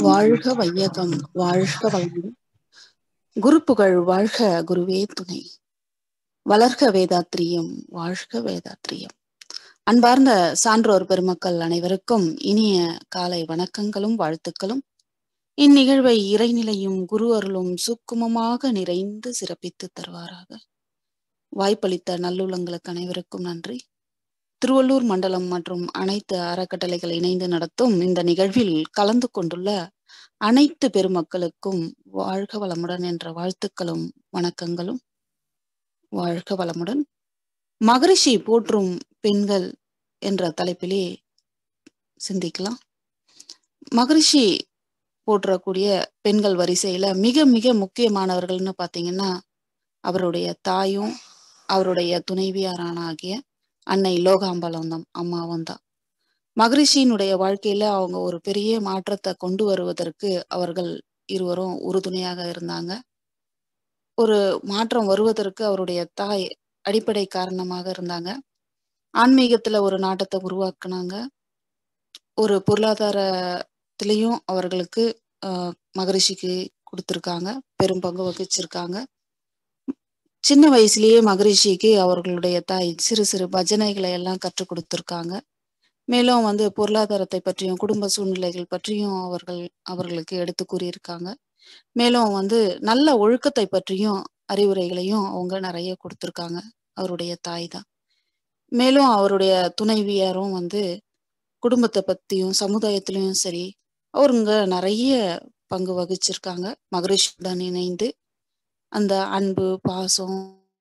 வாழ்க வையகம் வாழ்க வளமுடன் குருப்புகழ் வாழ்க குருவே துணை வளர்க வேதாத்ரியம் வாழ்க வேதாத்ரியம் அன்பார்ந்த சான்றோர் பெருமக்கள் அனைவருக்கும் இனிய காலை வணக்கங்களும் வாழ்த்துக்களும் இந்நிகழ்வை இறைநிலையும் குரு அருளும் சுக்குமமாக நிறைந்து சிறப்பித்து தருவாராக வாய்ப்பளித்த நல்லுள்ளங்களுக்கு அனைவருக்கும் நன்றி திருவள்ளூர் மண்டலம் மற்றும் அனைத்து அறக்கட்டளைகள் இணைந்து நடத்தும் இந்த நிகழ்வில் கலந்து கொண்டுள்ள அனைத்து பெருமக்களுக்கும் வாழ்க வளமுடன் என்ற வாழ்த்துக்களும் வணக்கங்களும் வாழ்க வளமுடன் மகரிஷி போற்றும் பெண்கள் என்ற தலைப்பிலே சிந்திக்கலாம் மகரிஷி போற்றக்கூடிய பெண்கள் வரிசையில மிக மிக முக்கியமானவர்கள்னு பாத்தீங்கன்னா அவருடைய தாயும் அவருடைய துணைவியாரான ஆகிய அன்னை லோகாம்பலம் அம்மாவும் தான் மகரிஷியினுடைய வாழ்க்கையில அவங்க ஒரு பெரிய மாற்றத்தை கொண்டு வருவதற்கு அவர்கள் இருவரும் உறுதுணையாக இருந்தாங்க ஒரு மாற்றம் வருவதற்கு அவருடைய தாய் அடிப்படை காரணமாக இருந்தாங்க ஆன்மீகத்துல ஒரு நாட்டத்தை உருவாக்குனாங்க ஒரு பொருளாதாரத்திலையும் அவர்களுக்கு ஆஹ் மகரிஷிக்கு கொடுத்துருக்காங்க பெரும் பங்கு வகிச்சிருக்காங்க சின்ன வயசுலயே மகரிஷிக்கு அவர்களுடைய தாய் சிறு சிறு பஜனைகளை எல்லாம் கற்றுக் கொடுத்துருக்காங்க மேலும் வந்து பொருளாதாரத்தை பற்றியும் குடும்ப சூழ்நிலைகள் பற்றியும் அவர்கள் அவர்களுக்கு எடுத்து கூறியிருக்காங்க மேலும் வந்து நல்ல ஒழுக்கத்தை பற்றியும் அறிவுரைகளையும் அவங்க நிறைய கொடுத்துருக்காங்க அவருடைய தாய் தான் மேலும் அவருடைய துணைவியாரும் வந்து குடும்பத்தை பத்தியும் சமுதாயத்திலையும் சரி அவருங்க நிறைய பங்கு வகிச்சிருக்காங்க மகரிஷியுடன் இணைந்து அந்த அன்பு பாசம்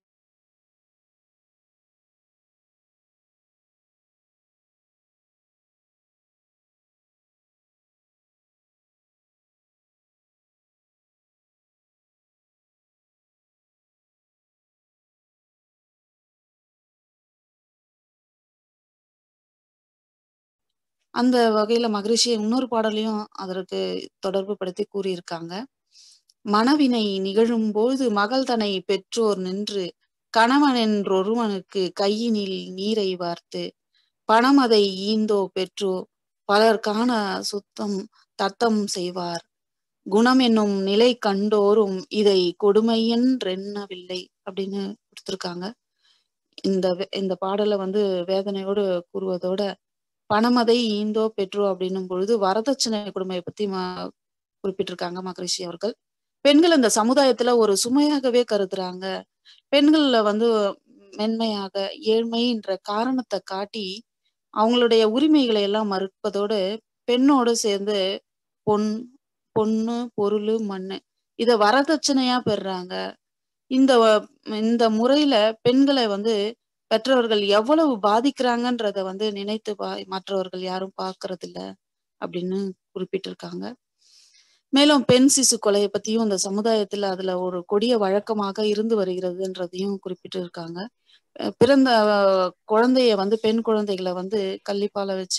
அந்த வகையில மகரிஷி இன்னொரு பாடலையும் அதற்கு தொடர்பு படுத்தி கூறியிருக்காங்க மனவினை நிகழும் போது மகள் தனை பெற்றோர் நின்று கணவன் என்றொருவனுக்கு கையினில் நீரை வார்த்து பணம் அதை ஈந்தோ பெற்றோ பலர் காண சுத்தம் தத்தம் செய்வார் குணம் என்னும் நிலை கண்டோரும் இதை கொடுமையென்றெண்ணவில்லை அப்படின்னு கொடுத்திருக்காங்க இந்த இந்த பாடலை வந்து வேதனையோடு கூறுவதோட பணமதை ஈந்தோ பெற்றோ அப்படின்னும் பொழுது வரதட்சணை கொடுமையை பத்தி குறிப்பிட்டிருக்காங்க மகரிஷி அவர்கள் பெண்கள் இந்த சமுதாயத்துல ஒரு சுமையாகவே கருதுறாங்க பெண்கள்ல வந்து மென்மையாக ஏழ்மை என்ற காரணத்தை காட்டி அவங்களுடைய உரிமைகளை எல்லாம் மறுப்பதோடு பெண்ணோடு சேர்ந்து பொன் பொண்ணு பொருள் மண்ணு இத வரதட்சணையா பெறுறாங்க இந்த இந்த முறையில பெண்களை வந்து பெற்றவர்கள் எவ்வளவு பாதிக்கிறாங்கன்றத வந்து நினைத்து பா மற்றவர்கள் யாரும் பாக்குறது இல்ல அப்படின்னு குறிப்பிட்டிருக்காங்க மேலும் பெண் சிசு கொலையை பத்தியும் இந்த சமுதாயத்துல அதுல ஒரு கொடிய வழக்கமாக இருந்து வருகிறதுன்றதையும் குறிப்பிட்டு இருக்காங்க பிறந்த குழந்தைய வந்து பெண் குழந்தைகளை வந்து கள்ளிப்பால வச்சு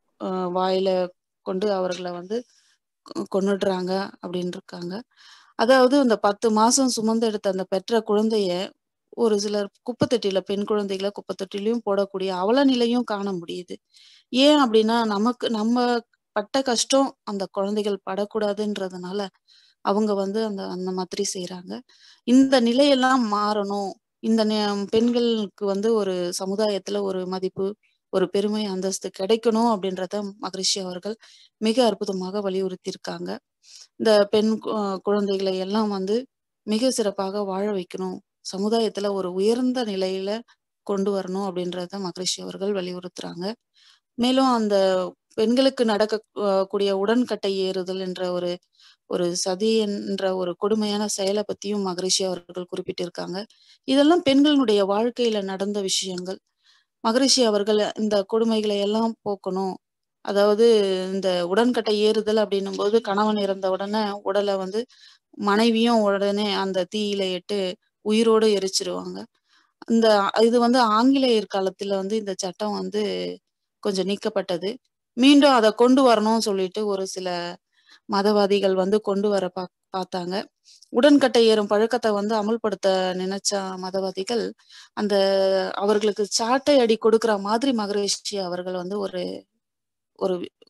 வாயில கொண்டு அவர்களை வந்து கொண்டுடுறாங்க அப்படின்னு இருக்காங்க அதாவது அந்த பத்து மாசம் சுமந்து எடுத்த அந்த பெற்ற குழந்தைய ஒரு சிலர் குப்பைத்தொட்டியில பெண் குழந்தைகளை குப்பைத்தொட்டிலையும் போடக்கூடிய அவல நிலையும் காண முடியுது ஏன் அப்படின்னா நமக்கு நம்ம பட்ட கஷ்டம் அந்த குழந்தைகள் படக்கூடாதுன்றதுனால அவங்க வந்து அந்த அந்த மாதிரி செய்யறாங்க இந்த நிலையெல்லாம் மாறணும் இந்த பெண்களுக்கு வந்து ஒரு சமுதாயத்துல ஒரு மதிப்பு ஒரு பெருமை அந்தஸ்து கிடைக்கணும் அப்படின்றத மகரிஷி அவர்கள் மிக அற்புதமாக வலியுறுத்தி இருக்காங்க இந்த பெண் குழந்தைகளை எல்லாம் வந்து மிக சிறப்பாக வாழ வைக்கணும் சமுதாயத்துல ஒரு உயர்ந்த நிலையில கொண்டு வரணும் அப்படின்றத மகரிஷி அவர்கள் வலியுறுத்துறாங்க மேலும் அந்த பெண்களுக்கு நடக்க கூடிய உடன்கட்டை ஏறுதல் என்ற ஒரு ஒரு சதி என்ற ஒரு கொடுமையான செயலை பத்தியும் மகரிஷி அவர்கள் குறிப்பிட்டிருக்காங்க இதெல்லாம் பெண்களுடைய வாழ்க்கையில நடந்த விஷயங்கள் மகரிஷி அவர்கள் இந்த கொடுமைகளை எல்லாம் போக்கணும் அதாவது இந்த உடன்கட்டை ஏறுதல் அப்படின்னும் போது கணவன் இறந்த உடனே உடலை வந்து மனைவியும் உடனே அந்த தீயில இட்டு உயிரோடு எரிச்சிருவாங்க இந்த இது வந்து ஆங்கிலேயர் காலத்துல வந்து இந்த சட்டம் வந்து கொஞ்சம் நீக்கப்பட்டது மீண்டும் அதை கொண்டு வரணும்னு சொல்லிட்டு ஒரு சில மதவாதிகள் வந்து கொண்டு வர பா பார்த்தாங்க உடன்கட்டை ஏறும் பழக்கத்தை வந்து அமல்படுத்த நினைச்ச மதவாதிகள் அந்த அவர்களுக்கு சாட்டை அடி கொடுக்கிற மாதிரி மகரிஷி அவர்கள் வந்து ஒரு ஒரு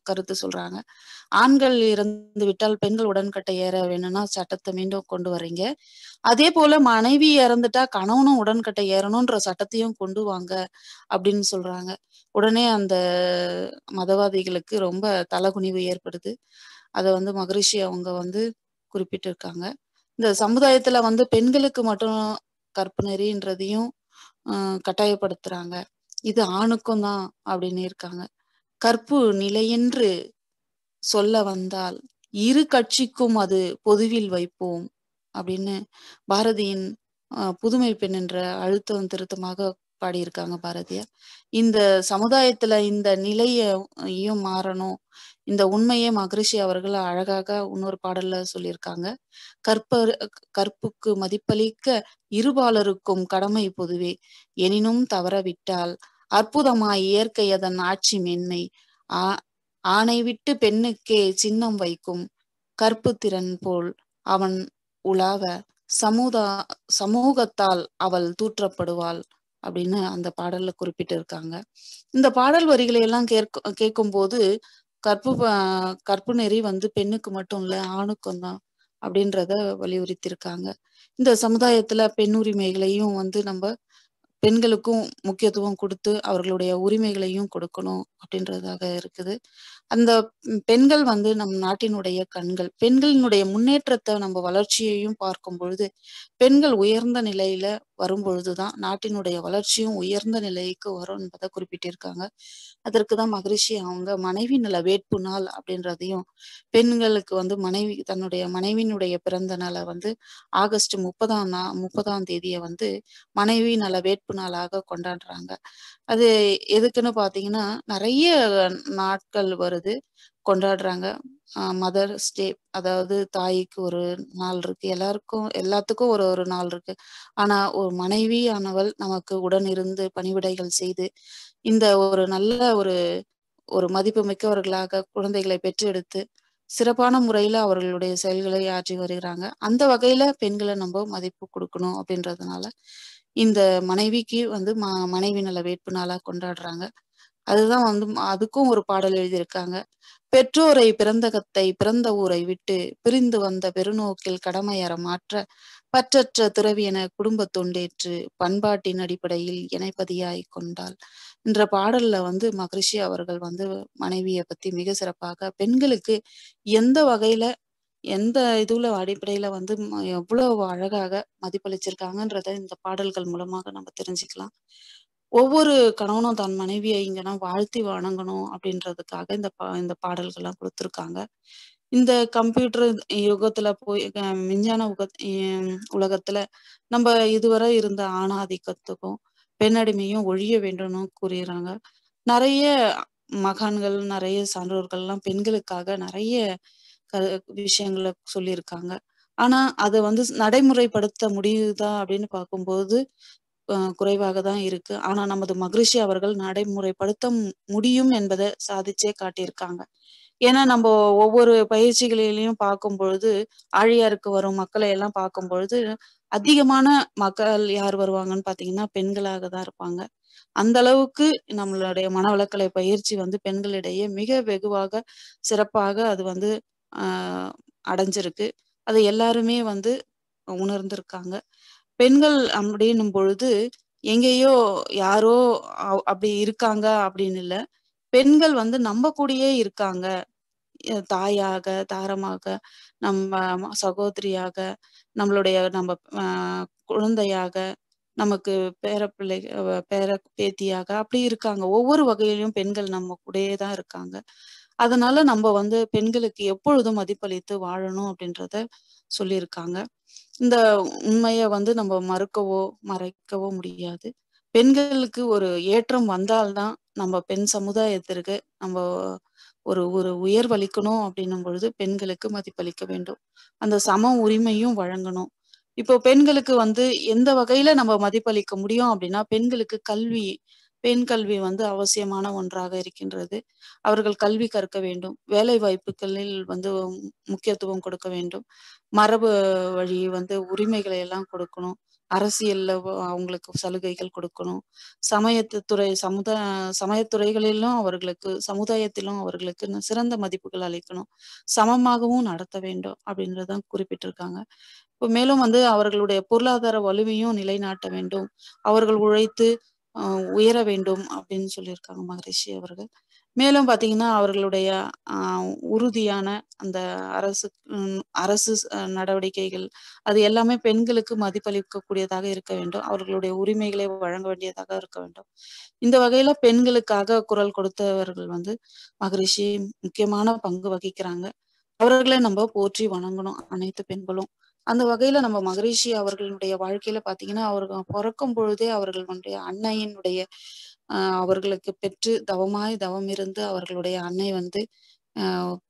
கருத்து சொல்றாங்க. ஆண்கள் இறந்து விட்டால் பெண்கள் உடன்கட்டை ஏற வேணும்னா சட்டத்த மீண்டும் கொண்டு வர்றீங்க. அதேபோல மனைவி இறந்துட்டா கணவனும் உடன்கட்டை ஏறணுன்ற சட்டத்தையும் கொண்டு வாங்க அப்படின்னு சொல்றாங்க. உடனே அந்த மதவாதிகளுக்கு ரொம்ப தலகுனிவு ஏற்படுது. அத வந்து மகரிஷி அவங்க வந்து குறிப்பிட்டிருக்காங்க. இந்த சமுதாயத்துல வந்து பெண்களுக்கு மட்டும் கற்பு நெறின்றதையும் அ கட்டாயப்படுத்துறாங்க. இது ஆணுக்கும் தான் அப்படின்னு இருக்காங்க. கற்பு நிலையென்று சொல்ல வந்தால், இரு கட்சிக்கும் அது பொதுவில் வைப்போம் அப்படின்னு பாரதியின் அ புதுமை பெண் என்ற அழுத்தம் திருத்தமாக பாடியிருக்காங்க பாரதியார். இந்த சமுதாயத்துல இந்த நிலையையும் மாறணும். இந்த உண்மைய மகரிஷி அவர்கள் அழகாக இன்னொரு பாடல்ல சொல்லியிருக்காங்க. கற்பர் கற்புக்கு மதிப்பளிக்க இருபாலருக்கும் கடமை பொதுவே. எனினும் தவறவிட்டால் அற்புதமாய் இயற்கை அதன் ஆட்சி மேன்மை. ஆ ஆணை விட்டு பெண்ணுக்கே சின்னம் வைக்கும். கற்புத் திறன் போல் அவன் உலாவ சமுதா சமூகத்தால் அவள் தூற்றப்படுவாள் அப்படின்னு அந்த பாடல்ல குறிப்பிட்டிருக்காங்க. இந்த பாடல் வரிகளை எல்லாம் கேட்க கேட்கும்போது கற்பு ப கற்பு நெறி வந்து பெண்ணுக்கு மட்டும் இல்ல, ஆணுக்கும் தான் அப்படின்றத வலியுறுத்தியிருக்காங்க. இந்த சமுதாயத்துல பெண் உரிமைகளையும் வந்து நம்ப பெண்களுக்கும் முக்கியத்துவம் குடுத்து, அவர்களுடைய உரிமைகளையும் கொடுக்கணும் அப்படின்றதாக இருக்குது. அந்த ம் பெண்கள் வந்து நம் நாட்டினுடைய கண்கள். பெண்களினுடைய முன்னேற்றத்த நம்ம வளர்ச்சியையும் பார்க்கும் பொழுது, பெண்கள் உயர்ந்த நிலையில வரும்பொழுது தான் நாட்டினுடைய வளர்ச்சியும் உயர்ந்த நிலைக்கு வரும் என்பத குறிப்பிட்டிருக்காங்க. அதற்கு தான் மகரிஷி அவங்க மனைவி நல வேட்பு நாள் அப்படின்றதையும், பெண்களுக்கு வந்து மனைவி தன்னுடைய மனைவியினுடைய பிறந்த நாள வந்து ஆகஸ்ட் 30ஆம் நா 30ஆம் தேதிய வந்து மனைவி நல வேட்பு நாளாக கொண்டாடுறாங்க. அது எதுக்குன்னு பார்த்தீங்கன்னா, நெறைய நாட்கள் வருது. கொண்டாடுறாங்க. அ மதர்ஸ் டே அதாவது தாய்க்கு ஒரு நாள் இருக்கு. எல்லாருக்கும் எல்லாத்துக்கும் ஒரு ஒரு நாள் இருக்கு. ஆனா ஒரு மனைவியானவள் நமக்கு உடன் இருந்து பணிவிடைகள் செய்து, இந்த ஒரு நல்ல ஒரு ஒரு மதிப்புமிக்கவர்களாக குழந்தைகளை பெற்றெடுத்து, சிறப்பான முறையில அவர்களுடைய செயல்களை ஆற்றி வருகிறாங்க. அந்த வகையில பெண்கள நம்ப மதிப்பு குடுக்கணும் அப்படின்றதுனால, இந்த மனைவிக்கு வந்து ம மனைவி நல வேட்பு நாளா கொண்டாடுறாங்க. அதுதான் வந்து அதுக்கும் ஒரு பாடல் எழுதியிருக்காங்க. பெற்றோரை பிறந்தகத்தை பிறந்த ஊரை விட்டு பிரிந்து வந்த பெருநோக்கில் கடமையற மாற்ற, பற்றற்ற துறவி என குடும்பத் தொண்டேற்று பண்பாட்டின் அடிப்படையில் இணைப்பதியாய் கொண்டாள். என்ற பாடல்ல வந்து மகரிஷி அவர்கள் வந்து மனைவிய பத்தி மிக சிறப்பாக பெண்களுக்கு எந்த வகையில, எந்த இதுல அடிப்படையில வந்து ம எவ்வளவு அழகாக மதிப்பளிச்சிருக்காங்கன்றத இந்த பாடல்கள் மூலமாக நம்ம தெரிஞ்சுக்கலாம். ஒவ்வொரு கணவனும் தன் மனைவிய இங்கன்னா வாழ்த்தி வணங்கணும் அப்படின்றதுக்காக இந்த பா இந்த பாடல்கள்லாம் குடுத்துருக்காங்க. இந்த கம்ப்யூட்டர் யுகத்துல போய் அ விஞ்ஞான உக ம் உலகத்துல நம்ப இதுவரை இருந்த ஆணாதிக்கத்துக்கும், பெண்ணடிமையும் ஒழிய வேண்டும்னு கூறிறாங்க. நெறைய மகான்கள், நெறைய சான்றோர்கள்லாம் பெண்களுக்காக நெறைய க விஷயங்கள சொல்லியிருக்காங்க. ஆனா, அத வந்து ஸ் நடைமுறைப்படுத்த முடியுதா அப்படின்னு பார்க்கும்போது, அ குறைவாக தான் இருக்கு. ஆனா, நமது மகரிஷி அவர்கள் நடைமுறைப்படுத்த ம் முடியும் என்பத சாதிச்சே காட்டியிருக்காங்க. ஏன்னா, நம்ப ஒவ்வொரு பயிற்சிகளிலயும் பார்க்கும்பொழுது, ஆழியாருக்கு வரும் மக்களை எல்லாம் பார்க்கும்பொழுது, அதிகமான மக்கள் யார் வருவாங்கன்னு பார்த்தீங்கன்னா, பெண்களாக தான் இருப்பாங்க. அந்த அளவுக்கு நம்மளுடைய மனவளக்கலை பயிற்சி வந்து பெண்களிடையே மிக வெகுவாக, சிறப்பாக அது வந்து அ அடைஞ்சிருக்கு. அத எல்லாருமே வந்து உணர்ந்திருக்காங்க. பெண்கள் அப்படின்னும் பொழுது, எங்கேயோ யாரோ அவ் அப்படி இருக்காங்க அப்படின்னு இல்ல. பெண்கள் வந்து நம்ப கூடயே இருக்காங்க. எ தாயாக, தாரமாக, நம்ம ம சகோதரியாக, நம்மளுடைய நம்ம அ குழந்தையாக, நமக்கு பேரப்பிள்ளை அ பேர பேத்தியாக அப்படி இருக்காங்க. ஒவ்வொரு வகையிலும் பெண்கள் நம்ம கூடயே தான் இருக்காங்க. அதனால நம்ப வந்து பெண்களுக்கு எப்பொழுதும் மதிப்பளித்து வாழணும் அப்படின்றத சொல்லியிருக்காங்க. இந்த உண்மைய வந்து நம்ம மறுக்கவோ, மறைக்கவோ முடியாது. பெண்களுக்கு ஒரு ஏற்றம் வந்தால் தான், நம்ம பெண் சமுதாயத்திற்கு நம்ப ஒரு ஒரு உயர்வளிக்கணும் அப்படின்னும் பொழுது, பெண்களுக்கு மதிப்பளிக்க வேண்டும். அந்த சம உரிமையும் வழங்கணும். இப்போ பெண்களுக்கு வந்து எந்த வகையில நம்ம மதிப்பளிக்க முடியும் அப்படின்னா, பெண்களுக்கு கல்வி, பெண் கல்வி வந்து அவசியமான ஒன்றாக இருக்கின்றது. அவர்கள் கல்வி கற்க வேண்டும். வேலை வாய்ப்புகளில் வந்து முக்கியத்துவம் கொடுக்க வேண்டும். மரபு வழி வந்து உரிமைகளை எல்லாம் கொடுக்கணும். அரசியல்ல வ அவங்களுக்கு சலுகைகள் கொடுக்கணும். சமயத்து துறை சமுதா சமயத்துறைகளிலும் அவர்களுக்கு சமுதாயத்திலும் அவர்களுக்கு சிறந்த மதிப்புகள் அளிக்கணும். சமமாகவும் நடத்த வேண்டும் அப்படின்றத குறிப்பிட்டிருக்காங்க. இப்ப மேலும் வந்து அவர்களுடைய பொருளாதார வலுவையும் நிலைநாட்ட வேண்டும். அவர்கள் உழைத்து அ உயர வேண்டும் அப்படின்னு சொல்லியிருக்காங்க மகரிஷி அவர்கள். மேலும் பார்த்தீங்கன்னா, அவர்களுடைய அ உறுதியான அந்த அரசு ம் அரசு ஸ் நடவடிக்கைகள் அது எல்லாமே பெண்களுக்கு மதிப்பளிக்கக்கூடியதாக இருக்க வேண்டும். அவர்களுடைய உரிமைகளை வழங்க வேண்டியதாக இருக்க வேண்டும். இந்த வகையில பெண்களுக்காக குரல் கொடுத்தவர்கள் வந்து மகரிஷி முக்கியமான பங்கு வகிக்கிறாங்க. அவர்கள நம்ப போற்றி வணங்கணும் அனைத்து பெண்களும். அந்த வகையில நம்ம மகரிஷி அவர்களுடைய வாழ்க்கையில பார்த்தீங்கன்னா, அவர்கள் பொறக்கும் பொழுதே அவர்களுடைய அன்னையினுடைய அ அவர்களுக்கு பெற்று தவமாய் தவம் இருந்து அவர்களுடைய அன்னை வந்து அ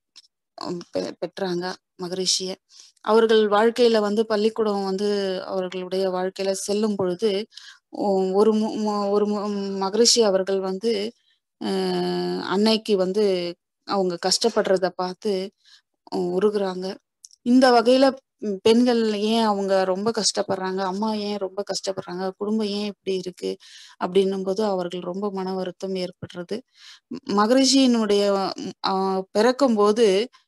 பெ பெற்றாங்க மகரிஷிய. அவர்கள் வாழ்க்கையில வந்து பள்ளிக்கூடம் வந்து அவர்களுடைய வாழ்க்கையில செல்லும் பொழுது, ஒ ஒரு மு மு ஒரு மு மகரிஷி அவர்கள் வந்து அ அன்னைக்கு வந்து அவங்க கஷ்டப்படுறத பார்த்து உருகுறாங்க. இந்த வகையில ம் பெண்கள் ஏன் அவங்க ரொம்ப கஷ்டப்படுறாங்க? அம்மா ஏன் ரொம்ப கஷ்டப்படுறாங்க? குடும்பம் ஏன் இப்படி இருக்கு? அப்படின்னும்போது அவர்கள் ரொம்ப மன வருத்தம் ஏற்படுறது. மகரிஷியினுடைய அ பிறக்கும்போது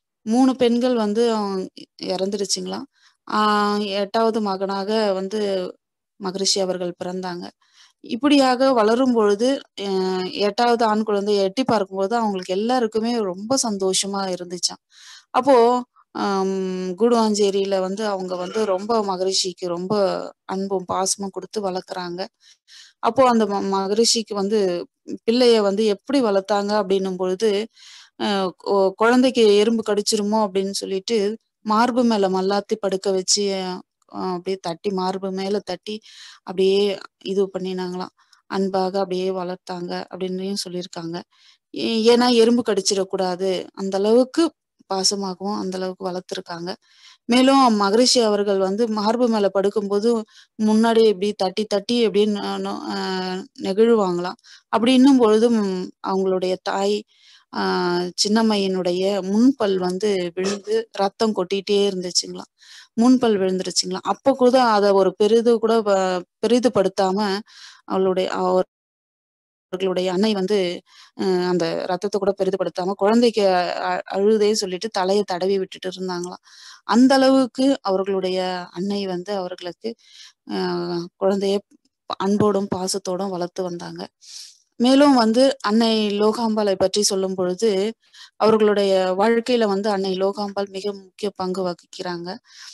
3 பெண்கள் வந்து இறந்துடுச்சுங்களாம். ஆ 8வது மகனாக வந்து மகரிஷி அவர்கள் பிறந்தாங்க. இப்படியாக வளரும் பொழுது அ 8வது ஆண் குழந்தைய எட்டி பார்க்கும்போது அவங்களுக்கு எல்லாருக்குமே ரொம்ப சந்தோஷமா இருந்துச்சாம். அப்போ அம் கூடுவாஞ்சேரியில வந்து அவங்க வந்து ரொம்ப மகரிஷிக்கு ரொம்ப அன்பும், பாசமும் குடுத்து வளர்க்குறாங்க. அப்போ அந்த ம மகரிஷிக்கு வந்து பிள்ளைய வந்து எப்படி வளர்த்தாங்க அப்படின்னும் பொழுது, அ கொ குழந்தைக்கு எறும்பு கடிச்சிருமோ அப்படின்னு சொல்லிட்டு, மார்பு மேல மல்லாத்தி படுக்க வச்சு அ அப்படியே தட்டி மார்பு மேல தட்டி அப்படியே இது பண்ணினாங்களாம். அன்பாக அப்படியே வளர்த்தாங்க அப்படின்னும் சொல்லியிருக்காங்க. ஏ ஏன்னா எறும்பு கடிச்சிடக்கூடாது. அந்த அளவுக்கு பாசமாகவும் அந்த அளவுக்கு வளர்த்துருக்காங்க. மேலும் மகரிஷி அவர்கள் வந்து மார்பு மேல படுக்கும்போது, முன்னாடி இப்படி தட்டி தட்டி அப்படியே நொ நொ அ நெகிழுவாங்களாம். அப்படின்னும் பொழுது அவங்களுடைய தாய் அ சின்னம்மையினுடைய முன்பல் வந்து விழுந்து ரத்தம் கொட்டிட்டே இருந்துச்சுங்களாம். முன்பல் விழுந்துருச்சுங்களாம். அப்ப கூட அத ஒரு பெரிது கூட ப பெரிதுபடுத்தாம அவளுடைய அவர் அவர்களுடைய அன்னை வந்து அ அந்த ரத்தத்த கூட பெரிதுபடுத்தாம குழந்தைக்கு அ அழுதேன்னு சொல்லிட்டு தலைய தடவி விட்டுட்டு இருந்தாங்களாம். அந்த அளவுக்கு அவர்களுடைய அன்னை வந்து அவர்களுக்கு அ குழந்தைய அன்போடும், பாசத்தோடும் வளர்த்து வந்தாங்க. மேலும் வந்து அன்னை லோகாம்பாளை பற்றி சொல்லும் பொழுது, அவர்களுடைய வாழ்க்கையில வந்து அன்னை லோகாம்பாள் மிக முக்கிய பங்கு வகிக்கிறாங்க.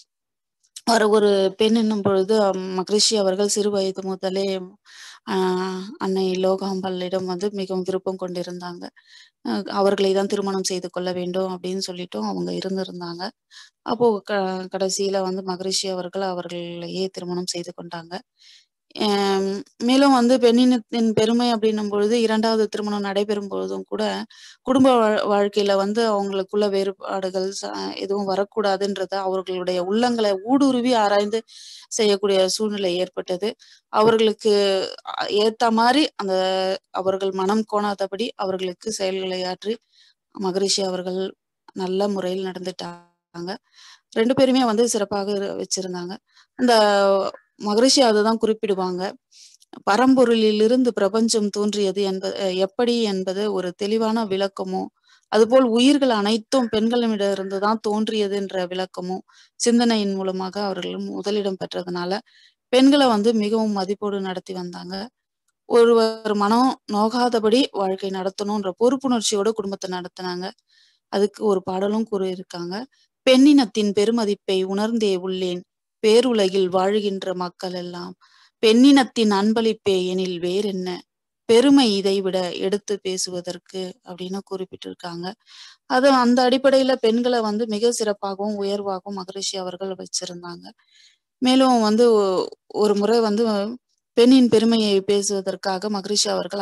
ஒரு ஒரு பெண் என்னும் பொழுது மகரிஷி அவர்கள் சிறு வயது முதலே அ அன்னை லோகாம்பாளிடம் வந்து மிகவும் விருப்பம் கொண்டிருந்தாங்க. அ அவர்களை தான் திருமணம் செய்து கொள்ள வேண்டும் அப்படின்னு சொல்லிட்டும் அவங்க இருந்திருந்தாங்க. அப்போ க கடைசியில வந்து மகரிஷி அவர்கள் அவர்களையே திருமணம் செய்து கொண்டாங்க. அ மேலும் வந்து பெண்ணினத்தின் பெருமை அப்படின்னும் பொழுது 2வது திருமணம் நடைபெறும் பொழுதும் கூட, குடும்ப வாழ் வாழ்க்கையில வந்து அவங்களுக்குள்ள வேறுபாடுகள் ச எதுவும் வரக்கூடாதுன்றத அவர்களுடைய உள்ளங்கள ஊடுருவி ஆராய்ந்து செய்யக்கூடிய சூழ்நிலை ஏற்பட்டது. அவர்களுக்கு அ ஏத்தா மாரி அந்த அவர்கள் மனம் கோணாதபடி அவர்களுக்கு செயல்களை ஆற்றி, மகரிஷி அவர்கள் நல்ல முறையில் நடந்துட்டாங்க. 2 பேருமே வந்து சிறப்பாக இரு வச்சிருந்தாங்க. அந்த மகரிஷி அததான் குறிப்பிடுவாங்க. பரம்பொருளிலிருந்து பிரபஞ்சம் தோன்றியது என்ப எப்படி என்பது ஒரு தெளிவான விளக்கமும், அதுபோல் உயிர்கள் அனைத்தும் பெண்களிடமிருந்து தான் தோன்றியதுன்ற விளக்கமும், சிந்தனையின் மூலமாக அவர்கள் முதலிடம் பெற்றதுனால, பெண்கள வந்து மிகவும் மதிப்போடு நடத்தி வந்தாங்க. ஒருவர் மனம் நோகாதபடி வாழ்க்கை நடத்தணுன்ற பொறுப்புணர்ச்சியோட குடும்பத்த நடத்துனாங்க. அதுக்கு ஒரு பாடலும் கூறியிருக்காங்க. "பெண்ணினத்தின் பெருமதிப்பை உணர்ந்தே உள்ளேன். பேருலகில் வாழுகின்ற மக்கள் எல்லாம். பெண்ணினத்தின் அன்பளிப்பே எனில் வேறென்ன? பெருமை இதைவிட எடுத்துப் பேசுவதற்கு" அப்படின்னு குறிப்பிட்டிருக்காங்க. அது அந்த அடிப்படையில பெண்கள வந்து மிக சிறப்பாகவும், உயர்வாகவும் மகரிஷி அவர்கள் வச்சிருந்தாங்க. மேலும் வந்து ஒரு முறை வந்து பெண்ணின் பெருமையை பேசுவதற்காக மகரிஷி அவர்கள்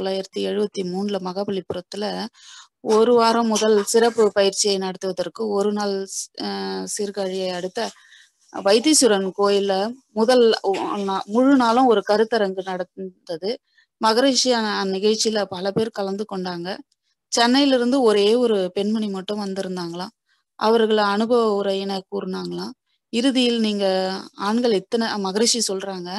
1973ல மகாபலிபுரத்துல 1 வாரம் முதல் சிறப்பு பயிற்சியை நடத்துவதற்கு 1 நாள் ஸ் அ சீர்காழியை அடுத்த வைத்தீஸ்வரன் கோயில்ல முதல் ஒ நா முழு நாளும் ஒரு கருத்தரங்கு நடந்தது. மகரிஷி அ அந்நிகழ்ச்சியில பல பேர் கலந்து கொண்டாங்க. சென்னையிலிருந்து ஒரே ஒரு பெண்மணி மட்டும் வந்திருந்தாங்களாம். அவர்கள் அனுபவ உரையின கூறுனாங்களாம். இறுதியில் நீங்க ஆண்கள் இத்தனை மகரிஷி சொல்றாங்க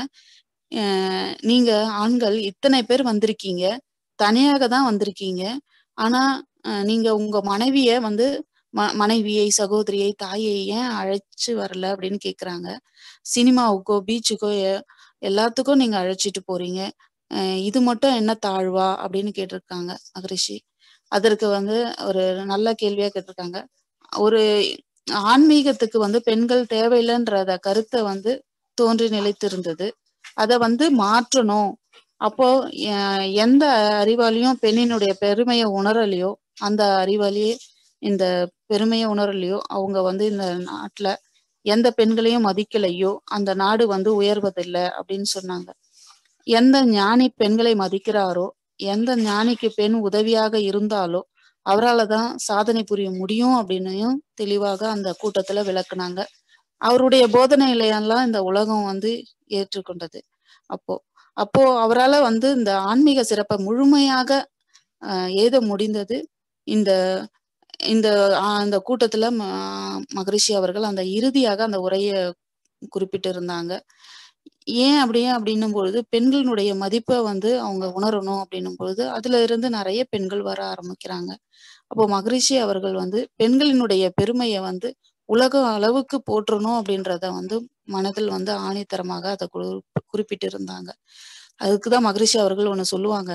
அ நீங்க ஆண்கள் இத்தனை பேர் வந்திருக்கீங்க தனியாக தான் வந்திருக்கீங்க ஆனா அ நீங்க உங்க மனைவிய வந்து ம மனைவியை சகோதரியை தாயை ஏன் அழைச்சு வரல அப்படின்னு கேக்குறாங்க சினிமாவுக்கோ பீச்சுக்கோ எ- எல்லாத்துக்கும் நீங்க அழைச்சிட்டு போறீங்க அஹ் இது மட்டும் என்ன தாழ்வா அப்படின்னு கேட்டிருக்காங்க மகரிஷி அதற்கு வந்து ஒரு நல்ல கேள்வியா கேட்டிருக்காங்க ஒரு ஆன்மீகத்துக்கு வந்து பெண்கள் தேவையில்லைன்றத கருத்தை வந்து தோன்றி நிலைத்திருந்தது அத வந்து மாற்றணும் அப்போ எ- எந்த அறிவாளியும் பெண்ணினுடைய பெருமையை உணரலையோ அந்த அறிவாளியே இந்த பெருமையை உணரலையோ அவங்க வந்து இந்த நாட்டுல எந்த பெண்களையும் மதிக்கலையோ அந்த நாடு வந்து உயர்வதில்லை அப்படின்னு சொன்னாங்க எந்த ஞானி பெண்களை மதிக்கிறாரோ எந்த ஞானிக்கு பெண் உதவியாக இருந்தாலோ அவரால தான் சாதனை புரிய முடியும் அப்படின்னையும் தெளிவாக அந்த கூட்டத்துல விளக்குனாங்க அவருடைய போதனையிலையெல்லாம் இந்த உலகம் வந்து ஏற்றுக்கொண்டது அப்போ அப்போ அவரால வந்து இந்த ஆன்மீக சிறப்பை முழுமையாக ஆஹ் ஏத முடிந்தது இந்த இந்த ஆஹ் அந்த கூட்டத்துல ம- மகரிஷி அவர்கள் அந்த இறுதியாக அந்த உரையை குறிப்பிட்டு இருந்தாங்க ஏன் அப்படியே அப்படின்னும் பொழுது பெண்களினுடைய மதிப்பை வந்து அவங்க உணரணும் அப்படின்னும் பொழுது அதுல இருந்து நிறைய பெண்கள் வர ஆரம்பிக்கிறாங்க அப்போ மகரிஷி அவர்கள் வந்து பெண்களினுடைய பெருமையை வந்து உலக அளவுக்கு போற்றணும் அப்படின்றத வந்து மனதில் வந்து ஆணித்தரமாக அதை குறி- குறிப்பிட்டு இருந்தாங்க அதுக்குதான் மகரிஷி அவர்கள் ஒண்ணு சொல்லுவாங்க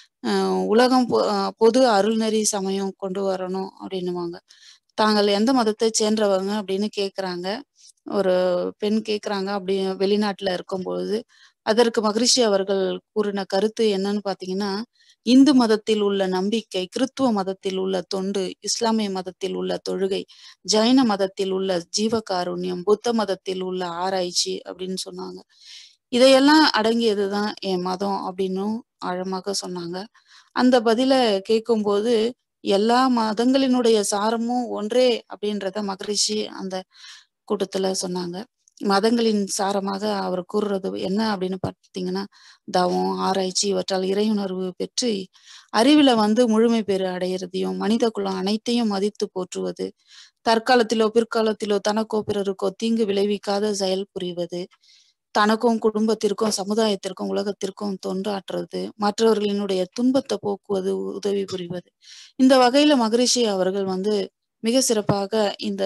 அஹ் உலகம் பொ- அஹ் பொது அருள்நெறி சமயம் கொண்டு வரணும் அப்படின்னுவாங்க தாங்கள் எந்த மதத்தை சேர்ந்தவங்க அப்படின்னு கேக்குறாங்க ஒரு பெண் கேக்குறாங்க அப்படி வெளிநாட்டுல இருக்கும்பொழுது அதற்கு மகரிஷி அவர்கள் கூறின கருத்து என்னன்னு பாத்தீங்கன்னா இந்து மதத்தில் உள்ள நம்பிக்கை கிறித்துவ மதத்தில் உள்ள தொண்டு இஸ்லாமிய மதத்தில் உள்ள தொழுகை ஜைன மதத்தில் உள்ள ஜீவகாருண்யம் புத்த மதத்தில் உள்ள ஆராய்ச்சி அப்படின்னு சொன்னாங்க இதையெல்லாம் அடங்கியதுதான் என் மதம் அப்படின்னும் ஆழமாக சொன்னாங்க அந்த பதில கேட்கும்போது எல்லா மதங்களினுடைய சாரமும் ஒன்றே அப்படின்றத மகரிஷி அந்த கூட்டத்துல சொன்னாங்க மதங்களின் சாரமாக அவர் கூறுறது என்ன அப்படின்னு பார்த்தீங்கன்னா தவம் ஆராய்ச்சி இவற்றால் இறையுணர்வு பெற்று அறிவுல வந்து முழுமை பெறு அடையிறதையும் மனித குலம் அனைத்தையும் மதித்து போற்றுவது தற்காலத்திலோ பிற்காலத்திலோ தனக்கோ பிறருக்கோ தீங்கு விளைவிக்காத செயல் புரிவது தனக்கும் குடும்பத்திற்கும் சமுதாயத்திற்கும் உலகத்திற்கும் தொண்டாற்றுறது மற்றவர்களினுடைய துன்பத்தை போக்குவது உதவி புரிவது இந்த வகையில மகரிஷி அவர்கள் வந்து மிக சிறப்பாக இந்த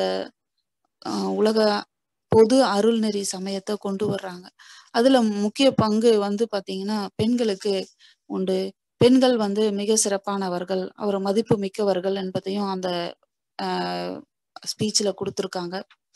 ஆஹ் உலக பொது அருள்நெறி சமயத்தை கொண்டு வர்றாங்க அதுல முக்கிய பங்கு வந்து பாத்தீங்கன்னா பெண்களுக்கு உண்டு பெண்கள் வந்து மிக சிறப்பானவர்கள் அவர் மதிப்பு மிக்கவர்கள் என்பதையும் அந்த ஆஹ் ஸ்பீச்ல கொடுத்துருக்காங்க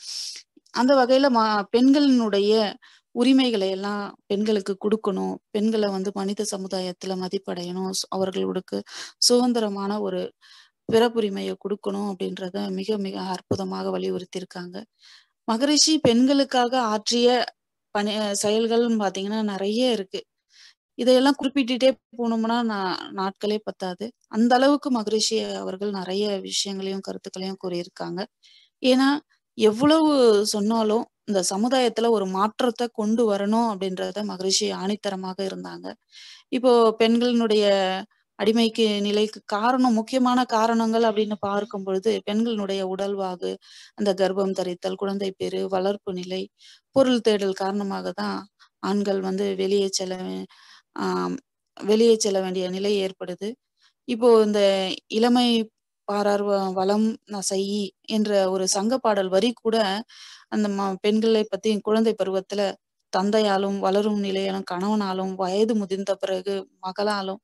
அந்த வகையில மா பெண்களினுடைய உரிமைகளை எல்லாம் பெண்களுக்கு கொடுக்கணும் பெண்களை வந்து மனித சமுதாயத்துல மதிப்படையணும் சு- அவர்களுக்கு சுதந்திரமான ஒரு பிறப்புரிமையை கொடுக்கணும் அப்படின்றத மிக மிக அற்புதமாக வலியுறுத்தியிருக்காங்க மகரிஷி பெண்களுக்காக ஆற்றிய பணி செயல்கள்னு பாத்தீங்கன்னா நிறைய இருக்கு இதையெல்லாம் குறிப்பிட்டுட்டே போனோம்னா நா- நாட்களே பத்தாது அந்த அளவுக்கு மகரிஷி அவர்கள் நிறைய விஷயங்களையும் கருத்துக்களையும் கூறியிருக்காங்க ஏன்னா எவ்வளவு சொன்னாலும் இந்த சமுதாயத்துல ஒரு மாற்றத்தை கொண்டு வரணும் அப்படின்றத மகரிஷி ஆணித்தரமாக இருந்தாங்க இப்போ பெண்களினுடைய அடிமைக்கு நிலைக்கு காரணம் முக்கியமான காரணங்கள் அப்படின்னு பார்க்கும் பொழுது பெண்களினுடைய உடல்வாகு அந்த கர்ப்பம் தரித்தல் குழந்தை பேரு வளர்ப்பு நிலை பொருள் தேடல் காரணமாக தான் ஆண்கள் வந்து வெளியே செல்ல வே- ஆம், வெளியே செல்ல வேண்டிய நிலை ஏற்படுது இப்போ இந்த இளமை பாரார் வ- வளம் நசையி என்ற ஒரு சங்க பாடல் வரி கூட அந்த ம- பெண்களை பத்தி குழந்தை பருவத்துல தந்தையாலும் வளரும் நிலையாலும் கணவனாலும் வயது முதிர்ந்த பிறகு மகளாலும்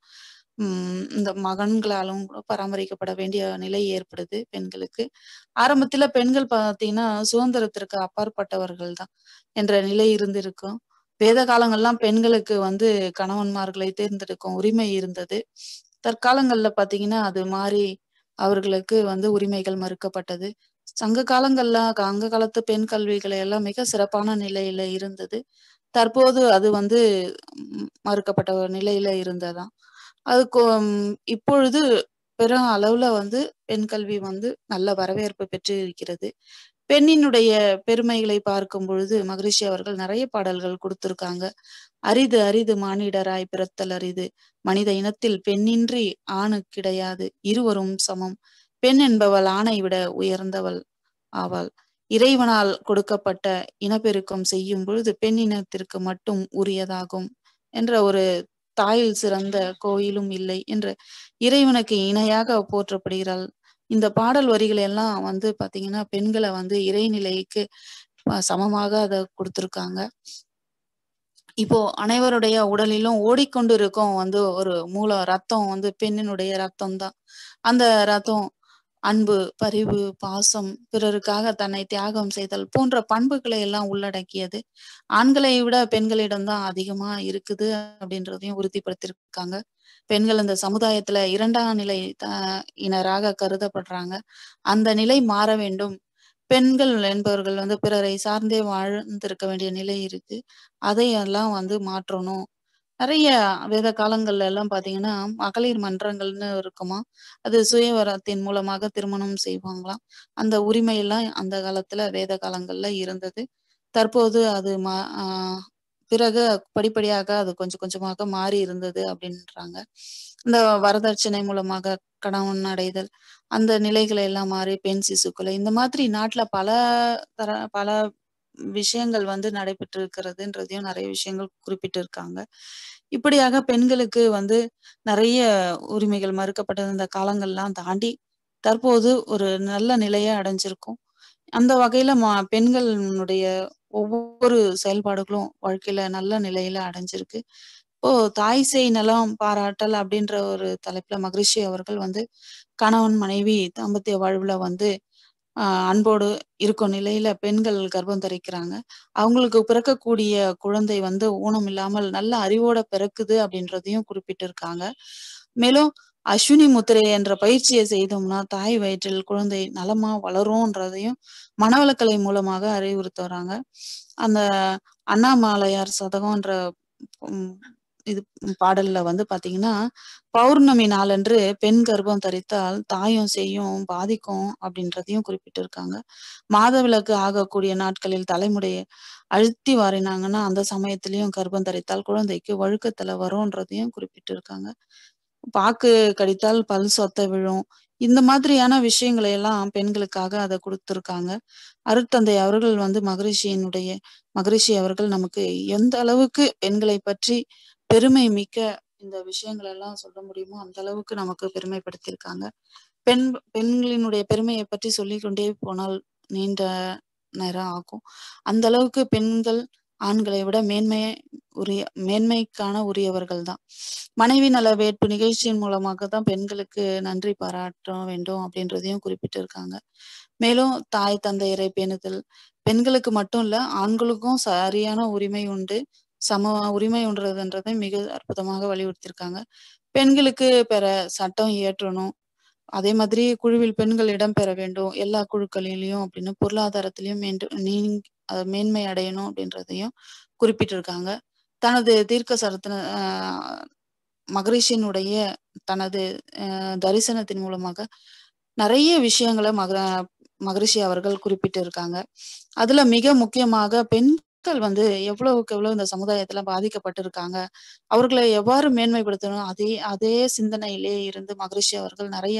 உம் இந்த மகன்களாலும் கூட பராமரிக்கப்பட வேண்டிய நிலை ஏற்படுது பெண்களுக்கு ஆரம்பத்துல பெண்கள் பார்த்தீங்கன்னா சுதந்திரத்திற்கு அப்பாற்பட்டவர்கள் தான் என்ற நிலை இருந்திருக்கும் வேத காலங்கள்லாம் பெண்களுக்கு வந்து கணவன்மார்களை தேர்ந்தெடுக்கும் உரிமை இருந்தது தற்காலங்கள்ல பாத்தீங்கன்னா அது மாறி அவர்களுக்கு வந்து உரிமைகள் மறுக்கப்பட்டது சங்க காலங்கள்ல அங்க காலத்து பெண் கல்விகளை எல்லாம் மிக சிறப்பான நிலையில இருந்தது தற்போது அது வந்து ம், மறுக்கப்பட்ட ஒரு நிலையில இருந்ததாம் அது கொ- ம், இப்பொழுது பெரும் அளவுல வந்து பெண் கல்வி வந்து நல்ல வரவேற்பு பெற்று இருக்கிறது பெண்ணினுடைய பெருமைகளை பார்க்கும் பொழுது மகரிஷி அவர்கள் நிறைய பாடல்கள் கொடுத்திருக்காங்க அரிது அரிது மானிடராய் பிறத்தல் அரிது மனித இனத்தில் பெண்ணின்றி ஆணு கிடையாது இருவரும் சமம் பெண் என்பவள் ஆணை விட உயர்ந்தவள் ஆவாள் இறைவனால் கொடுக்கப்பட்ட இனப்பெருக்கம் செய்யும் பொழுது பெண் இனத்திற்கு மட்டும் உரியதாகும் என்ற ஒரு தாயில் சிறந்த கோயிலும் இல்லை என்று இறைவனுக்கு இணையாக போற்றப்படுகிறாள் இந்த பாடல் வரிகள் எல்லாம் வந்து பாத்தீங்கன்னா பெண்களை வந்து இறைநிலைக்கு அஹ் சமமாக அதை கொடுத்திருக்காங்க இப்போ அனைவருடைய உடலிலும் ஓடிக்கொண்டு இருக்கும் வந்து ஒரு மூல ரத்தம் வந்து பெண்ணினுடைய ரத்தம் தான் அந்த ரத்தம் அன்பு பரிவு பாசம் பிறருக்காக தன்னை தியாகம் செய்தல் போன்ற பண்புகளை எல்லாம் உள்ளடக்கியது ஆண்களை விட பெண்களிடம்தான் அதிகமா இருக்குது அப்படின்றதையும் உறுதிப்படுத்தியிருக்காங்க பெண்கள் இந்த சமுதாயத்துல இரண்டாம் நிலை த- இனராக கருதப்படுறாங்க அந்த நிலை மாற வேண்டும் பெண்கள் என்பவர்கள் வந்து பிறரை சார்ந்தே வாழ்ந்திருக்க வேண்டிய நிலை இருக்கு அதையெல்லாம் வந்து மாற்றணும் நிறைய வேத காலங்கள்ல எல்லாம் பாத்தீங்கன்னா மகளிர் மன்றங்கள்னு இருக்குமா அது சுயவரத்தின் மூலமாக திருமணம் செய்வாங்களாம் அந்த உரிமை எல்லாம் அந்த காலத்துல வேத காலங்கள்ல இருந்தது தற்போது அது மா ஆஹ் பிறகு படிப்படியாக அது கொஞ்சம் கொஞ்சமாக மாறி இருந்தது அப்படின்றாங்க இந்த வரதட்சணை மூலமாக கணவன் அடைதல் அந்த நிலைகளை எல்லாம் மாறி பெண் சிசுக்களை இந்த மாதிரி நாட்டுல பல தர பல விஷயங்கள் வந்து நடைபெற்று இருக்கிறதுன்றதையும் நிறைய விஷயங்கள் குறிப்பிட்டு இருக்காங்க இப்படியாக பெண்களுக்கு வந்து நிறைய உரிமைகள் மறுக்கப்பட்டது இந்த காலங்கள்லாம் தாண்டி தற்போது ஒரு நல்ல நிலையை அடைஞ்சிருக்கும் அந்த வகையில மா பெண்களுடைய ஒவ்வொரு செயல்பாடுகளும் வாழ்க்கையில நல்ல நிலையில அடைஞ்சிருக்கு இப்போ தாய் சேய் நலம் பாராட்டல் அப்படின்ற ஒரு தலைப்புல மகிழ்ச்சி அவர்கள் வந்து கணவன் மனைவி தாம்பத்திய வாழ்வுல வந்து ஆஹ் அன்போடு இருக்கும் நிலையில பெண்கள் கர்ப்பம் தரிக்கிறாங்க அவங்களுக்கு பிறக்கக்கூடிய குழந்தை வந்து ஊனம் இல்லாமல் நல்ல அறிவோட பிறக்குது அப்படின்றதையும் குறிப்பிட்டிருக்காங்க மேலும் அஸ்வினி முத்திரை என்ற பயிற்சியை செய்தோம்னா தாய் வயிற்றில் குழந்தை நலமா வளரும்ன்றதையும் மனவளக்கலை மூலமாக அறிவுறுத்துறாங்க அந்த அண்ணாமலையார் சதகம்ன்ற உம் இது பாடல்ல வந்து பாத்தீங்கன்னா பௌர்ணமி நாளன்று பெண் கர்ப்பம் தரித்தால் தாயும் செய்யும் பாதிக்கும் அப்படின்றதையும் குறிப்பிட்டிருக்காங்க மாதவிலக்கு ஆகக்கூடிய நாட்களில் தலைமுடியை அழுத்தி வாரினாங்கன்னா அந்த சமயத்திலயும் கர்ப்பம் தரித்தால் குழந்தைக்கு வழுக்கத்துல வரும்ன்றதையும் குறிப்பிட்டிருக்காங்க பாக்கு கடித்தால் பல் சொத்த விழும் இந்த மாதிரியான விஷயங்களை எல்லாம் பெண்களுக்காக அதை கொடுத்திருக்காங்க அருட்தந்தை அவர்கள் வந்து மகரிஷியினுடைய மகரிஷி அவர்கள் நமக்கு எந்த அளவுக்கு பெண்களை பற்றி பெருமை மிக்க இந்த விஷயங்கள் எல்லாம் சொல்ல முடியுமோ அந்த அளவுக்கு நமக்கு பெருமைப்படுத்தியிருக்காங்க பெண் பெண்களினுடைய பெருமையை பற்றி சொல்லிக்கொண்டே போனால் நீண்ட நேரம் ஆகும் அந்த அளவுக்கு பெண்கள் ஆண்களை விட மேன்மையை உரிய மேன்மைக்கான உரியவர்கள் தான் மனைவி நல வேட்பு நிகழ்ச்சியின் மூலமாக தான் பெண்களுக்கு நன்றி பாராட்ட வேண்டும் அப்படின்றதையும் குறிப்பிட்டிருக்காங்க மேலும் தாய் தந்தையரை பேணுதல் பெண்களுக்கு மட்டும் இல்ல ஆண்களுக்கும் சரியான உரிமை உண்டு சம உரிமை உண்டுன்றதை மிக அற்புதமாக வலியுறுத்தியிருக்காங்க பெண்களுக்கு பெற சட்டம் இயற்றணும் அதே மாதிரி குழுவில் பெண்கள் இடம் பெற வேண்டும் எல்லா குழுக்களிலையும் அப்படின்னு பொருளாதாரத்திலையும் மேண்டு நீ அஹ் மேன்மை அடையணும் அப்படின்றதையும் குறிப்பிட்டிருக்காங்க தனது தீர்க்க சரத்தின ஆஹ் மகரிஷியினுடைய தனது அஹ் தரிசனத்தின் மூலமாக நிறைய விஷயங்களை மக மகரிஷி அவர்கள் குறிப்பிட்டு இருக்காங்க அதுல மிக முக்கியமாக பெண்கள் வந்து எவ்வளவுக்கு எவ்வளவு இந்த சமுதாயத்துல பாதிக்கப்பட்டிருக்காங்க அவர்களை எவ்வாறு மேன்மைப்படுத்தணும் அதே அதே சிந்தனையிலே இருந்து மகரிஷி அவர்கள் நிறைய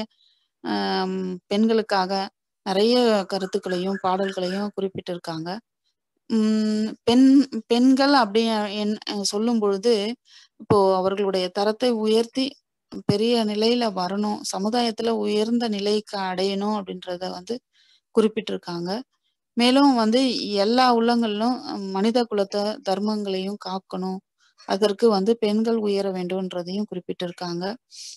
ஆஹ் பெண்களுக்காக நிறைய கருத்துக்களையும் பாடல்களையும் குறிப்பிட்டிருக்காங்க உம் பெண் பெண்கள் அப்படி என் சொல்லும் பொழுது இப்போ அவர்களுடைய தரத்தை உயர்த்தி பெரிய நிலையில வரணும் சமுதாயத்துல உயர்ந்த நிலைக்கு அடையணும் அப்படின்றத வந்து குறிப்பிட்டிருக்காங்க மேலும் வந்து எல்லா உள்ளங்களிலும் மனித குலத்தை தர்மங்களையும் காக்கணும் அதற்கு வந்து பெண்கள் உயர வேண்டும்ன்றதையும் குறிப்பிட்டிருக்காங்க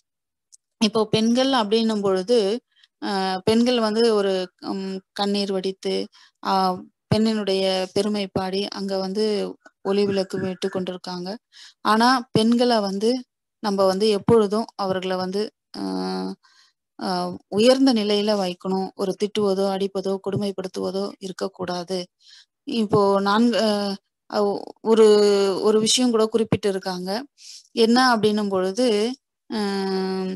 இப்போ பெண்கள் அப்படின்னும் பொழுது ஆஹ் பெண்கள் வந்து ஒரு உம் கண்ணீர் வடித்து ஆஹ் பெண்ணினுடைய பெருமை பாடி அங்க வந்து ஒளி விளக்கு விட்டு கொண்டிருக்காங்க ஆனா பெண்களை வந்து நம்ம வந்து எப்பொழுதும் அவர்களை வந்து ஆஹ் ஆஹ் உயர்ந்த நிலையில வைக்கணும் ஒரு திட்டுவதோ அடிப்பதோ கொடுமைப்படுத்துவதோ இருக்கக்கூடாது இப்போ நான்கு ஆஹ் ஒரு ஒரு விஷயம் கூட குறிப்பிட்டு இருக்காங்க என்ன அப்படின்னும் பொழுது ஆஹ்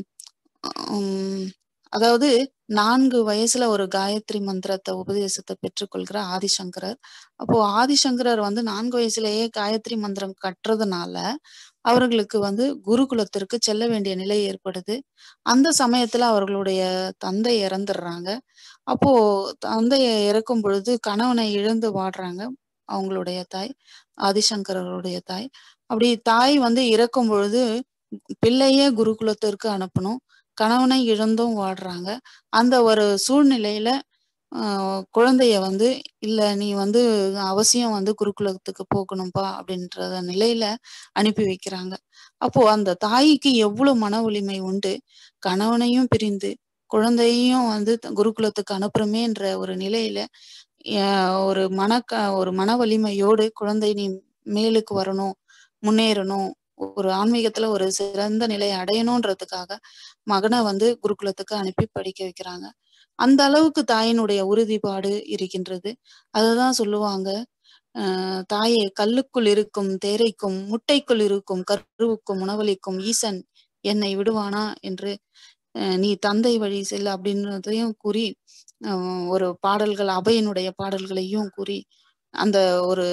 உம் அதாவது நான்கு வயசுல ஒரு காயத்ரி மந்திரத்தை உபதேசத்தை பெற்றுக்கொள்கிற ஆதிசங்கரர் அப்போ ஆதிசங்கரர் வந்து நான்கு வயசுலயே காயத்ரி மந்திரம் கட்டுறதுனால அவர்களுக்கு வந்து குருகுலத்திற்கு செல்ல வேண்டிய நிலை ஏற்படுது. அந்த சமயத்துல அவர்களுடைய தந்தை இறந்துடுறாங்க. அப்போ தந்தை இறக்கும் பொழுது கணவனை இழந்து வாடுறாங்க. அவங்களுடைய தாய். ஆதிசங்கரருடைய தாய். அப்படி தாய் வந்து இறக்கும் பொழுது பிள்ளைய குருகுலத்திற்கு அனுப்பணும். கணவனை இழந்தும் வாடுறாங்க. அந்த ஒரு சூழ்நிலையில அ குழந்தைய வந்து, "இல்ல நீ வந்து அவசியம் வந்து குருகுலத்துக்கு போகணும்பா" அப்படின்ற நிலையில அனுப்பி வைக்கிறாங்க. அப்போ அந்த தாய்க்கு எவ்வளோ மன வலிமை உண்டு. கணவனையும் பிரிந்து, குழந்தையையும் வந்து த குருகுலத்துக்கு அனுப்புறோமேன்ற ஒரு நிலையில, எ ஒரு மனக்க ஒரு மன வலிமையோடு குழந்தை நீ மேலுக்கு வரணும், முன்னேறணும், ஒரு ஆன்மீகத்துல ஒரு சிறந்த நிலைய அடையணுன்றதுக்காக மகன வந்து குருகுலத்துக்கு அனுப்பி படிக்க வைக்கிறாங்க. அந்த அளவுக்கு தாயினுடைய உறுதிப்பாடு இருக்கின்றது. அததான் சொல்லுவாங்க. அ "தாயே கல்லுக்குள் இருக்கும் தேரைக்கும், முட்டைக்குள் இருக்கும் கருவுக்கும் உணவளிக்கும் ஈசன் என்னை விடுவானா?" என்று அ "நீ தந்தை வழி செல்" அப்படின்றதையும் கூறி, அ ஒரு பாடல்கள் அபயனுடைய பாடல்களையும் கூறி, அந்த ஒரு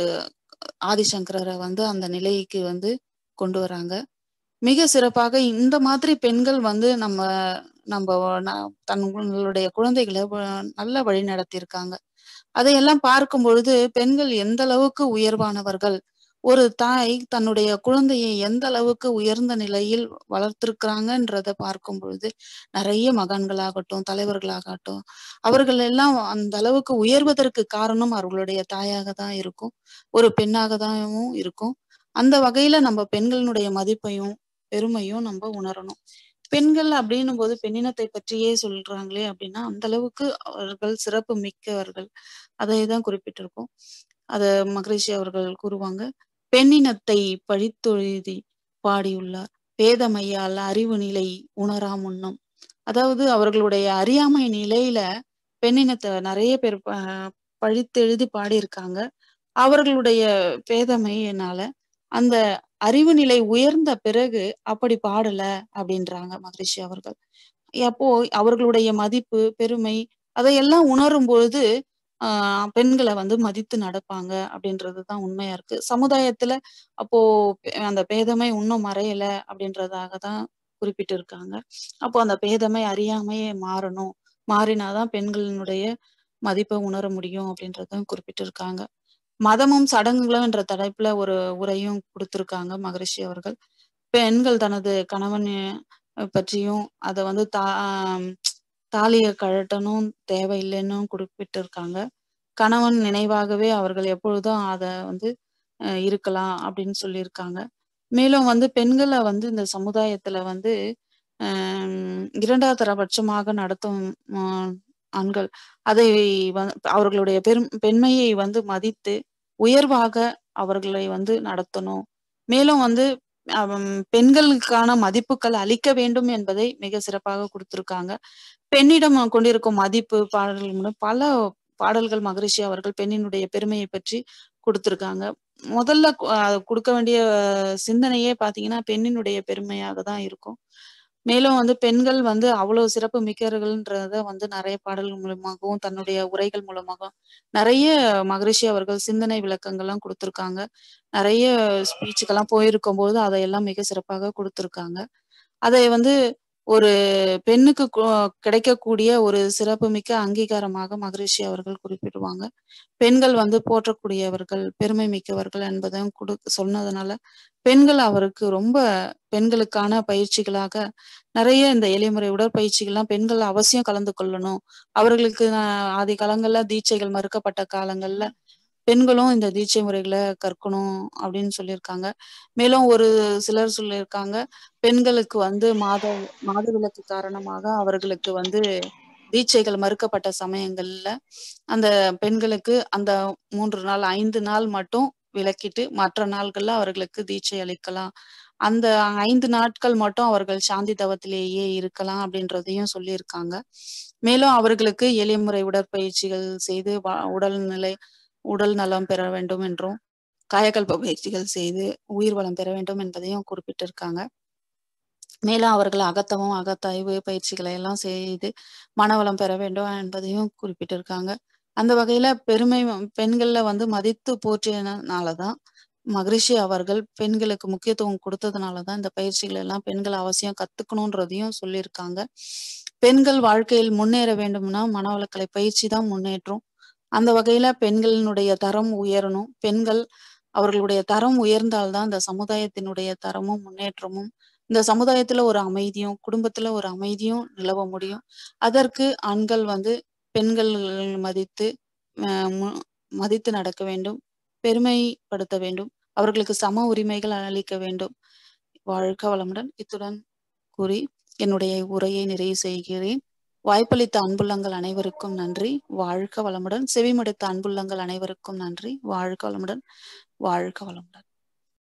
ஆதிசங்கரர வந்து அந்த நிலைக்கு வந்து கொண்டு வராங்க. மிக சிறப்பாக இந்த மாதிரி பெண்கள் வந்து நம்ம நம்ப ந தங்களுடைய குழந்தைகள வ நல்ல வழி நடத்தியிருக்காங்க. அதையெல்லாம் பார்க்கும் பொழுது பெண்கள் எந்த அளவுக்கு உயர்வானவர்கள், ஒரு தாய் தன்னுடைய குழந்தையை எந்த அளவுக்கு உயர்ந்த நிலையில் வளர்த்திருக்கிறாங்கன்றத பார்க்கும் பொழுது, நெறைய மகான்களாகட்டும், தலைவர்களாகட்டும், அவர்கள் எல்லாம் அந்த அளவுக்கு உயர்வதற்கு காரணம் அவர்களுடைய தாயாக தான் இருக்கும். ஒரு பெண்ணாக தாவும் இருக்கும். அந்த வகையில நம்ம பெண்களினுடைய மதிப்பையும், பெருமையும் நம்ப உணரணும். பெண்கள் அப்படின்னும்போது பெண்ணினத்தை பற்றியே சொல்றாங்களே அப்படின்னா, அந்த அளவுக்கு அவர்கள் சிறப்பு மிக்கவர்கள். அதை தான் குறிப்பிட்டிருக்கோம். அத மகரிஷி அவர்கள் கூறுவாங்க. "பெண்ணினத்தை பழித்தொழுதி பாடியுள்ளார். பேதைமையால் அறிவு நிலை உணரா முன்னம்." அதாவது அவர்களுடைய அறியாமை நிலையில பெண்ணினத்த நெறைய பேர் ப பழித்தெழுதி பாடியிருக்காங்க. அவர்களுடைய பேதமையினால, அந்த அறிவு நிலை உயர்ந்த பிறகு அப்படி பாடல அப்படின்றாங்க மகரிஷி அவர்கள். அப்போ அவர்களுடைய மதிப்பு, பெருமை அதையெல்லாம் உணரும் பொழுது, ஆ பெண்கள வந்து மதித்து நடப்பாங்க அப்படின்றது தான் உண்மையா இருக்கு. சமுதாயத்துல அப்போ பெ அந்த பேதமை இன்னும் மறையல அப்படின்றதாக தான் குறிப்பிட்டிருக்காங்க. அப்போ அந்த பேதமை, அறியாமை மாறணும். மாறினா தான் பெண்களினுடைய மதிப்ப உணர முடியும் அப்படின்றத குறிப்பிட்டிருக்காங்க. மதமும் சடங்குகளும் என்ற தலைப்புல ஒரு உரையும் குடுத்திருக்காங்க மகரிஷி அவர்கள். பெண்கள் தனது கணவன் அ பற்றியும், அத வந்து தா தாலிய கழட்டணும் தேவையில்லைன்னும் குறிப்பிட்டிருக்காங்க. கணவன் நினைவாகவே அவர்கள் எப்பொழுதும் அத வந்து அ இருக்கலாம் அப்படின்னு சொல்லியிருக்காங்க. மேலும் வந்து பெண்கள வந்து இந்த சமுதாயத்துல வந்து அ 2வது பட்சமாக நடத்தும் அ ஆண்கள், அதை வ அவர்களுடைய பெரும் பெண்மையை வந்து மதித்து, உயர்வாக அவர்களை வந்து நடத்தணும். மேலும் வந்து அம் பெண்களுக்கான மதிப்புகள் அளிக்க வேண்டும் என்பதை மிக சிறப்பாக குடுத்திருக்காங்க. பெண்ணிடம் கொண்டிருக்கும் மதிப்பு பாடல்கள் மூலம் பல பாடல்கள் மகரிஷி அவர்கள் பெண்ணினுடைய பெருமையை பற்றி குடுத்திருக்காங்க. முதல்ல கு அ குடுக்க வேண்டிய சிந்தனையே பார்த்தீங்கன்னா, பெண்ணினுடைய பெருமையாக தான் இருக்கும். மேலும் வந்து பெண்கள் வந்து அவ்வளோ சிறப்பு மிக்கவர்கள்ன்றத வந்து நெறைய பாடல்கள் மூலமாகவும், தன்னுடைய உரைகள் மூலமாக நெறைய மகரிஷி அவர்கள் சிந்தனை விளக்கங்கள்லாம் குடுத்திருக்காங்க. நெறைய ஸ்பீச்சுக்கெல்லாம் போயிருக்கும்போது அதையெல்லாம் மிக சிறப்பாக குடுத்திருக்காங்க. அதை வந்து ஒரு பெண்ணுக்கு கொ கிடைக்கக்கூடிய ஒரு சிறப்புமிக்க அங்கீகாரமாக மகரிஷி அவர்கள் குறிப்பிடுவாங்க. பெண்கள் வந்து போற்றக்கூடியவர்கள், பெருமை மிக்கவர்கள் என்பதையும் குடு சொன்னதுனால, பெண்கள் அவருக்கு ரொம்ப பெண்களுக்கான பயிற்சிகளாக நெறைய இந்த எளிமுறை உடற்பயிற்சிகள்லாம் பெண்கள் அவசியம் கலந்து கொள்ளணும். அவர்களுக்கு அ ஆதி காலங்கள்ல தீட்சைகள் மறுக்கப்பட்ட காலங்கள்ல, பெண்களும் இந்த தீட்சை முறைகள கற்கணும் அப்படின்னு சொல்லியிருக்காங்க. மேலும் ஒரு சிலர் சொல்லியிருக்காங்க, பெண்களுக்கு வந்து மாத மாதவிலக்கு காரணமாக அவர்களுக்கு வந்து தீட்சைகள் மறுக்கப்பட்ட சமயங்கள்ல, அந்த பெண்களுக்கு அந்த 3 நாள், 5 நாள் மட்டும் விலக்கிட்டு, மற்ற நாள்கள்ல அவர்களுக்கு தீட்சை அளிக்கலாம். அந்த 5 நாட்கள் மட்டும் அவர்கள் சாந்தி தவத்திலேயே இருக்கலாம் அப்படின்றதையும் சொல்லியிருக்காங்க. மேலும் அவர்களுக்கு எளிய முறை உடற்பயிற்சிகள் செய்து வ உடல்நிலை உடல் நலம் பெற வேண்டும் என்றும், காயகல்ப பயிற்சிகள் செய்து உயிர் வளம் பெற வேண்டும் என்பதையும் குறிப்பிட்டிருக்காங்க. மேலும் அவர்கள் அகத்தவம், அகத்தாய்வு பயிற்சிகளை எல்லாம் செய்து மனவளம் பெற வேண்டும் என்பதையும் குறிப்பிட்டிருக்காங்க. அந்த வகையில பெருமை பெண்கள வந்து மதித்து போற்றியனால தான் மகரிஷி அவர்கள் பெண்களுக்கு முக்கியத்துவம் கொடுத்ததுனால தான் இந்த பயிற்சிகள் எல்லாம் பெண்கள் அவசியம் கத்துக்கணுன்றதையும் சொல்லியிருக்காங்க பெண்கள் வாழ்க்கையில் முன்னேற வேண்டும்னா மனவளக்கலை பயிற்சி தான் முன்னேற்றும் அந்த வகையில பெண்களினுடைய தரம் உயரணும் பெண்கள் அவர்களுடைய தரம் உயர்ந்தால்தான் இந்த சமுதாயத்தினுடைய தரமும் முன்னேற்றமும் இந்த சமுதாயத்துல ஒரு அமைதியும் குடும்பத்துல ஒரு அமைதியும் நிலவ முடியும் அதற்கு ஆண்கள் வந்து பெண்கள் மதித்து அஹ் மு- மதித்து நடக்க வேண்டும் பெருமைப்படுத்த வேண்டும் அவர்களுக்கு சம உரிமைகள் அளிக்க வேண்டும் வாழ்க வளமுடன் இத்துடன் கூறி என்னுடைய உரையை நிறைவு செய்கிறேன் வாய்ப்பளித்த அன்புள்ளங்கள் அனைவருக்கும் நன்றி வாழ்க வளமுடன் செவிமடுத்த அன்புள்ளங்கள் அனைவருக்கும் நன்றி வாழ்க வளமுடன் வாழ்க வளமுடன்